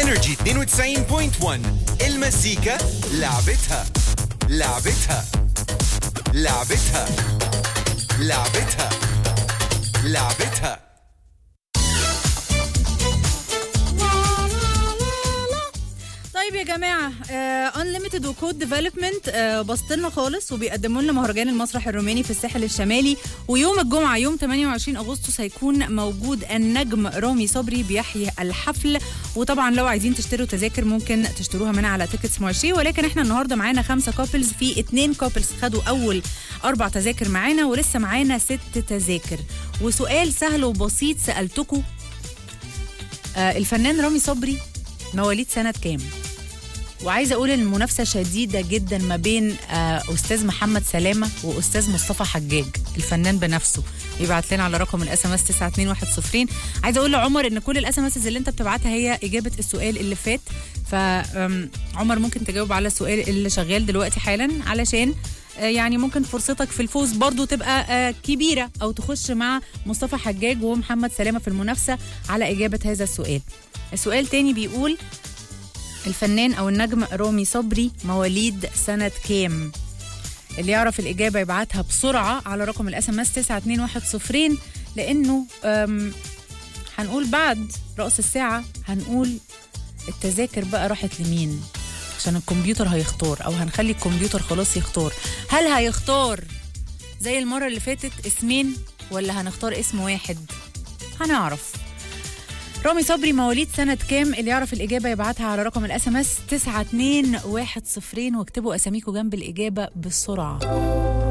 انرجي 92.1 المزيكا لعبتها لعبتها لعبتها لعبتها لعبتها طيب يا جماعه انليمتد وكود ديفلوبمنت بسطلنا خالص وبيقدموا لنا مهرجان المسرح الروماني في الساحل الشمالي ويوم الجمعه يوم 28 اغسطس هيكون موجود النجم رامي صبري بيحيي الحفل وطبعا لو عايزين تشتروا تذاكر ممكن تشتروها من على تيكتس مارشي ولكن احنا النهارده معانا خمسه كابلز في اتنين كابلز خدوا اول اربع تذاكر معانا ولسه معانا ست تذاكر وسؤال سهل وبسيط سالتكم آه الفنان رامي صبري مواليد سنه كام؟ وعايزه اقول ان المنافسه شديده جدا ما بين آه، استاذ محمد سلامه واستاذ مصطفى حجاج الفنان بنفسه يبعت لنا على رقم الاس ام اس 92110 عايزه اقول لعمر ان كل الاس ام اس اللي انت بتبعتها هي اجابه السؤال اللي فات فعمر ممكن تجاوب على السؤال اللي شغال دلوقتي حالا علشان آه، يعني ممكن فرصتك في الفوز برضو تبقى آه، كبيرة أو تخش مع مصطفى حجاج ومحمد سلامة في المنافسة على إجابة هذا السؤال السؤال تاني بيقول الفنان او النجم رامي صبري مواليد سنه كام اللي يعرف الاجابه يبعتها بسرعه على رقم الاس ام اس 92110 لانه أم، هنقول بعد راس الساعه هنقول التذاكر بقى راحت لمين عشان الكمبيوتر هيختار او هنخلي الكمبيوتر خلاص يختار هل هيختار زي المره اللي فاتت اسمين ولا هنختار اسم واحد هنعرف رامي صبري مواليد سنة كام اللي يعرف الإجابة يبعتها على رقم الاس ام اس 92110 واكتبوا أساميكم جنب الإجابة بسرعة